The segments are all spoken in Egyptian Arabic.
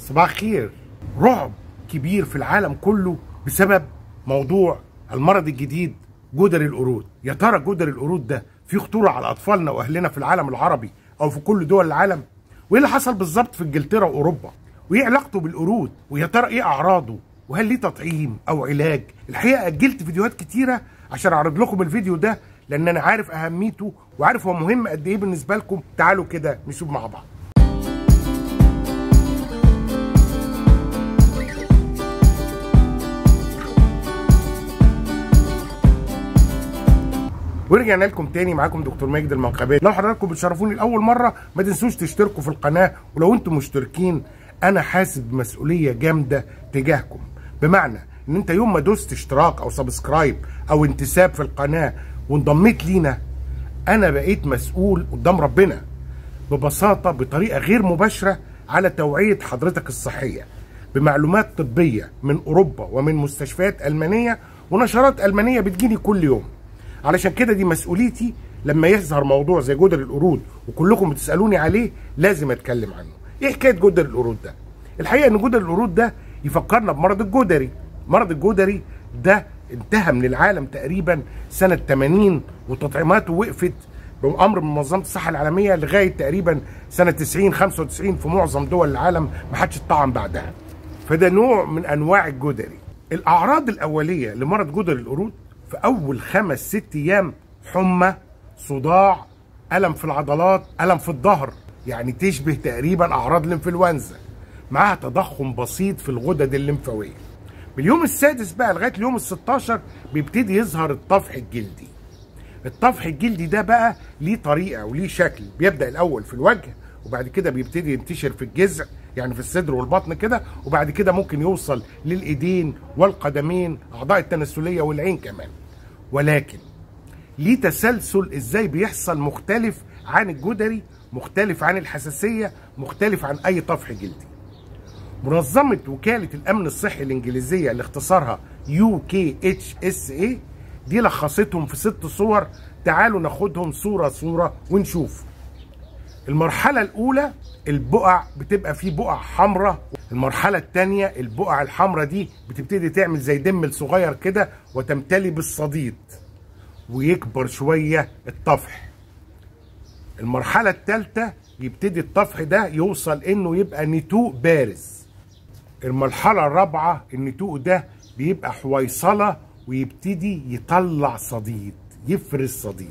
صباح الخير رعب كبير في العالم كله بسبب موضوع المرض الجديد جدري القرود يا ترى جدري القرود ده فيه خطوره على اطفالنا واهلنا في العالم العربي او في كل دول العالم وايه اللي حصل بالظبط في انجلترا واوروبا وايه علاقته بالقرود ويا ترى ايه اعراضه وهل ليه تطعيم او علاج الحقيقه اجلت فيديوهات كتيره عشان اعرض لكم الفيديو ده لان انا عارف اهميته وعارف هو مهم قد ايه بالنسبه لكم تعالوا كده نشوف مع بعض ورجعنا لكم تاني معاكم دكتور ماجد المنقبي لو حضراتكم بتشرفوني لاول مره ما تنسوش تشتركوا في القناه ولو انتم مشتركين انا حاسس بمسؤوليه جامده تجاهكم بمعنى ان انت يوم ما دوست اشتراك او سبسكرايب او انتساب في القناه وانضميت لينا انا بقيت مسؤول قدام ربنا ببساطه بطريقه غير مباشره على توعيه حضرتك الصحيه بمعلومات طبيه من اوروبا ومن مستشفيات المانيه ونشرات المانيه بتجيني كل يوم علشان كده دي مسؤوليتي لما يظهر موضوع زي جدر القرود وكلكم بتسالوني عليه لازم اتكلم عنه ايه حكايه جدر القرود ده الحقيقه ان جدر القرود ده يفكرنا بمرض الجدري مرض الجدري ده انتهى من العالم تقريبا سنه 80 وتطعيماته وقفت بامر من منظمه الصحه العالميه لغايه تقريبا سنه 90 95 في معظم دول العالم ما حدش اتطعم بعدها فده نوع من انواع الجدري الاعراض الاوليه لمرض جدر القرود في اول خمس ست ايام حمى صداع الم في العضلات الم في الظهر يعني تشبه تقريبا اعراض الانفلونزا معاها تضخم بسيط في الغدد الليمفاويه باليوم السادس بقى لغايه اليوم ال16 بيبتدي يظهر الطفح الجلدي الطفح الجلدي ده بقى ليه طريقه وليه شكل بيبدا الاول في الوجه وبعد كده بيبتدي ينتشر في الجذع يعني في الصدر والبطن كده وبعد كده ممكن يوصل للايدين والقدمين اعضاء التناسليه والعين كمان ولكن ليه تسلسل ازاي بيحصل مختلف عن الجدري مختلف عن الحساسيه مختلف عن اي طفح جلدي منظمه وكاله الامن الصحي الانجليزيه اللي اختصارها يو كي اتش اس اي دي لخصتهم في ست صور تعالوا ناخدهم صوره صوره ونشوف المرحله الاولى البقع بتبقى فيه بقع حمراء المرحله الثانيه البقع الحمراء دي بتبتدي تعمل زي دمل صغير كده وتمتلي بالصديد ويكبر شويه الطفح المرحله الثالثه يبتدي الطفح ده يوصل انه يبقى نتوء بارز المرحله الرابعه النتوء ده بيبقى حويصله ويبتدي يطلع صديد يفرز صديد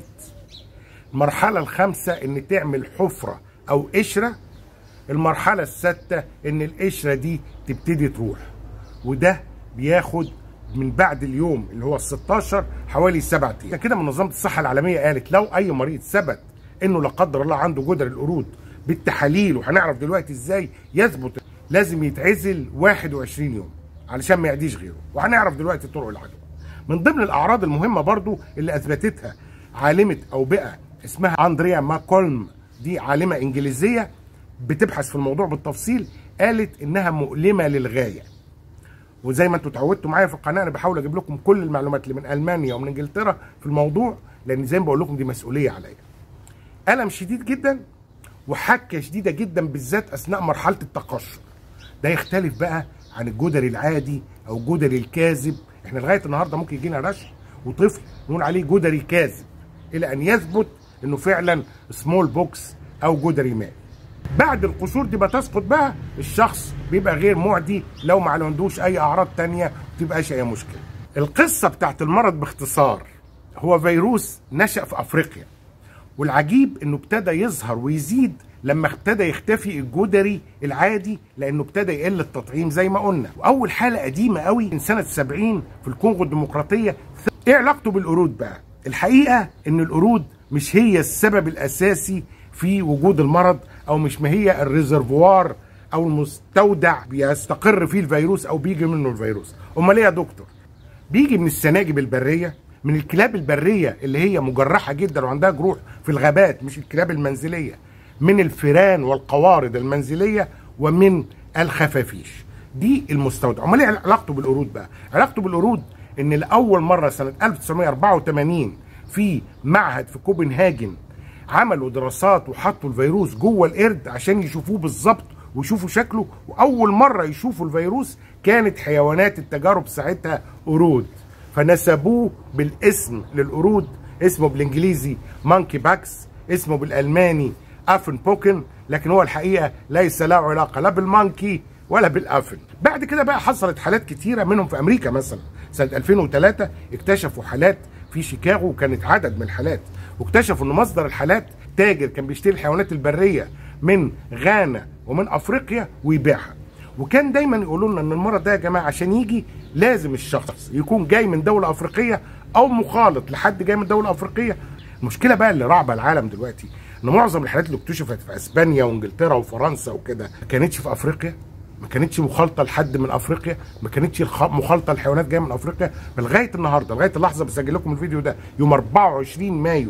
المرحله الخامسه ان تعمل حفره او قشره المرحله السادسه ان القشره دي تبتدي تروح وده بياخد من بعد اليوم اللي هو ال 16 حوالي 7 ايام كده منظمه الصحه العالميه قالت لو اي مريض ثبت انه لا قدر الله عنده جدر القرود بالتحاليل وهنعرف دلوقتي ازاي يثبت لازم يتعزل 21 يوم علشان ما يعديش غيره وهنعرف دلوقتي طرق العدوى من ضمن الاعراض المهمه برضو اللي اثبتتها عالمه اوبئه اسمها اندريا ماكولم دي عالمه انجليزيه بتبحث في الموضوع بالتفصيل قالت انها مؤلمه للغايه وزي ما انتم اتعودتوا معايا في القناه انا بحاول اجيب لكم كل المعلومات اللي من المانيا ومن انجلترا في الموضوع لان زي ما بقول لكم دي مسؤوليه عليا الم شديد جدا وحكه شديده جدا بالذات اثناء مرحله التقشر ده يختلف بقى عن الجدري العادي او الجدري الكاذب احنا لغايه النهارده ممكن يجينا رشح وطفل نقول عليه جدري كاذب الى ان يثبت انه فعلا سمول بوكس او جدري مائي بعد القشور دي بتسقط بقى الشخص بيبقى غير معدي لو ما عندوش اي اعراض تانية ما تبقاش اي مشكله القصه بتاعت المرض باختصار هو فيروس نشا في افريقيا والعجيب انه ابتدى يظهر ويزيد لما ابتدى يختفي الجدري العادي لانه ابتدى يقل التطعيم زي ما قلنا واول حاله قديمه قوي من سنه 70 في الكونغو الديمقراطيه ايه علاقته بالقرود بقى الحقيقه ان القرود مش هي السبب الاساسي في وجود المرض او مش ما هي الريزرفوار او المستودع بيستقر فيه الفيروس او بيجي منه الفيروس امال ايه يا دكتور بيجي من السناجب البريه من الكلاب البريه اللي هي مجرحه جدا وعندها جروح في الغابات مش الكلاب المنزليه من الفيران والقوارض المنزليه ومن الخفافيش دي المستودع امال ايه علاقته بالقرود بقى علاقته بالقرود ان لاول مره سنه 1984 في معهد في كوبنهاجن عملوا دراسات وحطوا الفيروس جوه القرد عشان يشوفوه بالظبط ويشوفوا شكله واول مره يشوفوا الفيروس كانت حيوانات التجارب ساعتها قرود فنسبوه بالاسم للقرود اسمه بالانجليزي مانكي باكس اسمه بالالماني افن بوكن لكن هو الحقيقه ليس له علاقه لا بالمانكي ولا بالافن بعد كده بقى حصلت حالات كتيره منهم في امريكا مثلا سنه 2003 اكتشفوا حالات في شيكاغو كانت عدد من الحالات واكتشفوا ان مصدر الحالات تاجر كان بيشتري الحيوانات البريه من غانا ومن افريقيا ويبيعها وكان دايما يقولوا لنا ان المرض ده يا جماعه عشان يجي لازم الشخص يكون جاي من دوله افريقيه او مخالط لحد جاي من دوله افريقيه المشكله بقى اللي رعبه العالم دلوقتي ان معظم الحالات اللي اكتشفت في اسبانيا وانجلترا وفرنسا وكده ما كانتش في افريقيا ما كانتش مخالطه لحد من افريقيا ما كانتش مخالطه لحيوانات جايه من افريقيا لغايه النهارده لغايه اللحظه بسجل لكم الفيديو ده يوم 24 مايو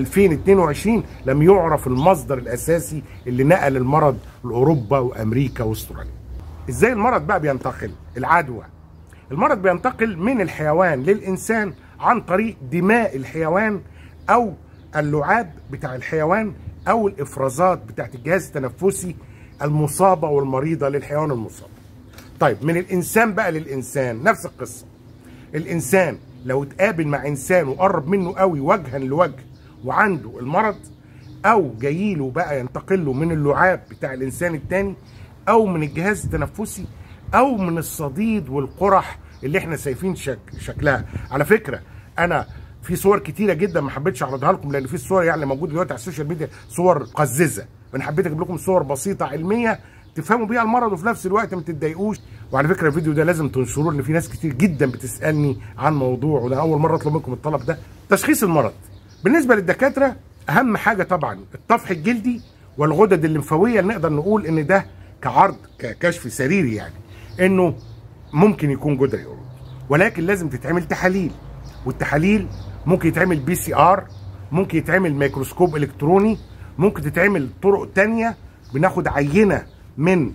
2022 لم يعرف المصدر الاساسي اللي نقل المرض لاوروبا وامريكا واستراليا. ازاي المرض بقى بينتقل؟ العدوى. المرض بينتقل من الحيوان للانسان عن طريق دماء الحيوان او اللعاب بتاع الحيوان او الافرازات بتاعت الجهاز التنفسي المصابه والمريضه للحيوان المصاب. طيب من الانسان بقى للانسان نفس القصه. الانسان لو اتقابل مع انسان وقرب منه قوي وجها لوجه وعنده المرض او جايله بقى ينتقل له من اللعاب بتاع الانسان التاني او من الجهاز التنفسي او من الصديد والقرح اللي احنا شايفين شك شكلها على فكره انا في صور كتيره جدا ما حبيتش اعرضها لكم لان في صور يعني موجوده دلوقتي على السوشيال ميديا صور قززه انا حبيت اجيب لكم صور بسيطه علميه تفهموا بيها المرض وفي نفس الوقت ما تتضايقوش وعلى فكره الفيديو ده لازم تنشروه لان في ناس كتير جدا بتسالني عن موضوع وده اول مره اطلب منكم الطلب ده تشخيص المرض بالنسبه للدكاتره اهم حاجه طبعا الطفح الجلدي والغدد الليمفاويه اللي نقدر نقول ان ده كعرض ككشف سريري يعني انه ممكن يكون جدري قرود ولكن لازم تتعمل تحاليل والتحاليل ممكن يتعمل بي سي ار ممكن يتعمل ميكروسكوب الكتروني ممكن تتعمل طرق تانية بناخد عينه من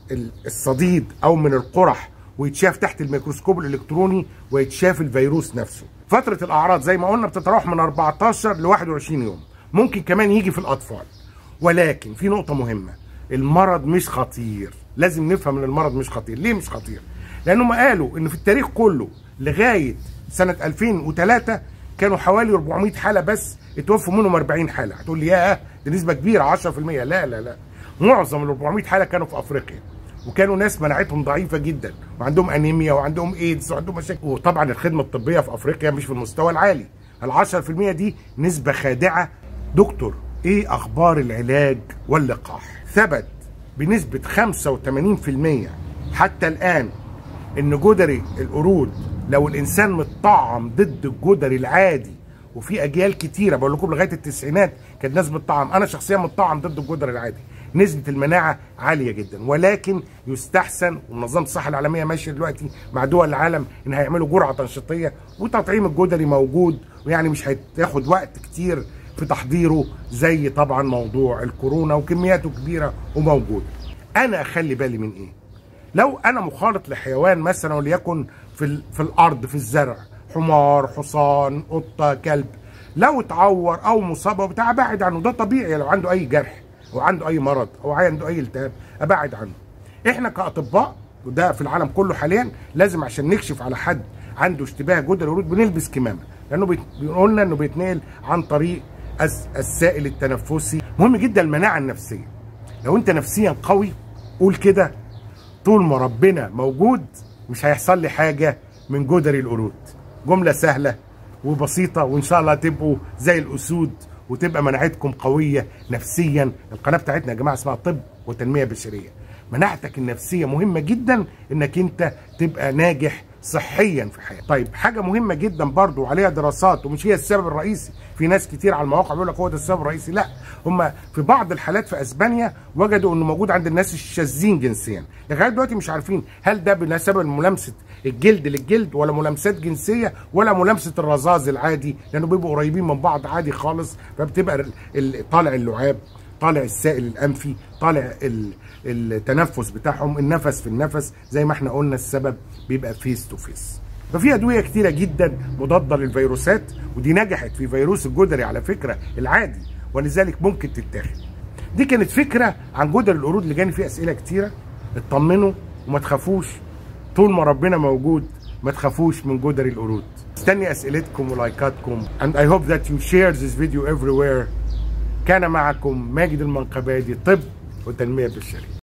الصديد او من القرح ويتشاف تحت الميكروسكوب الالكتروني ويتشاف الفيروس نفسه فتره الاعراض زي ما قلنا بتتراوح من 14 ل 21 يوم ممكن كمان يجي في الاطفال ولكن في نقطه مهمه المرض مش خطير لازم نفهم ان المرض مش خطير ليه مش خطير لانهم قالوا ان في التاريخ كله لغايه سنه 2003 كانوا حوالي 400 حاله بس اتوفوا منهم 40 حاله هتقول لي ياه دي نسبه كبيره 10% لا لا لا معظم ال 400 حاله كانوا في افريقيا وكانوا ناس مناعتهم ضعيفه جدا وعندهم انيميا وعندهم ايدز وعندهم مشاكل وطبعا الخدمه الطبيه في افريقيا مش في المستوى العالي ال 10% دي نسبه خادعه دكتور ايه اخبار العلاج واللقاح ثبت بنسبه 85% حتى الان ان جدري القرود لو الانسان متطعم ضد الجدري العادي وفي اجيال كتيره بقول لكم لغايه التسعينات كانت ناس بتطعم انا شخصيا متطعم ضد الجدري العادي نسبة المناعة عالية جدا ولكن يستحسن ومنظمة الصحة العالمية ماشية دلوقتي مع دول العالم ان هيعملوا جرعة تنشيطية وتطعيم الجدري موجود ويعني مش هياخد وقت كتير في تحضيره زي طبعا موضوع الكورونا وكمياته كبيرة وموجود انا اخلي بالي من ايه لو انا مخالط لحيوان مثلا وليكن في, في الارض في الزرع حمار حصان قطة كلب لو اتعور او مصاب وبتاع ابعد عنه ده طبيعي لو عنده اي جرح او عنده اي مرض او عنده اي التهاب ابعد عنه احنا كاطباء وده في العالم كله حاليا لازم عشان نكشف على حد عنده اشتباه جدري ورود بنلبس كمامه لانه بيقولنا انه بيتنقل عن طريق السائل التنفسي مهم جدا المناعه النفسيه لو انت نفسيا قوي قول كده طول ما ربنا موجود مش هيحصل لي حاجه من جدري القرود جمله سهله وبسيطه وان شاء الله تبقوا زي الاسود وتبقى مناعتكم قويه نفسيا القناه بتاعتنا يا جماعه اسمها طب وتنميه بشريه مناعتك النفسيه مهمه جدا انك انت تبقى ناجح صحيا في حياتك طيب حاجه مهمه جدا برضو وعليها دراسات ومش هي السبب الرئيسي في ناس كتير على المواقع بيقول لك هو ده السبب الرئيسي لا هم في بعض الحالات في اسبانيا وجدوا انه موجود عند الناس الشاذين جنسيا لغايه دلوقتي مش عارفين هل ده بسبب ملامسه الجلد للجلد ولا ملامسات جنسيه ولا ملامسه الرذاذ العادي لانه بيبقوا قريبين من بعض عادي خالص فبتبقى طالع اللعاب طالع السائل الانفي طالع التنفس بتاعهم النفس في النفس زي ما احنا قلنا السبب بيبقى فيس تو فيس ففي ادويه كتيره جدا مضاده للفيروسات ودي نجحت في فيروس الجدري على فكره العادي ولذلك ممكن تتاخد دي كانت فكره عن جدر القرود اللي جاني فيه اسئله كتيره اطمنوا وما تخافوش طول ما ربنا موجود ما تخافوش من جدر القرود استني اسئلتكم ولايكاتكم and I hope that you share this video everywhere كان معكم ماجد المنقبادي طب وتنميه بشريه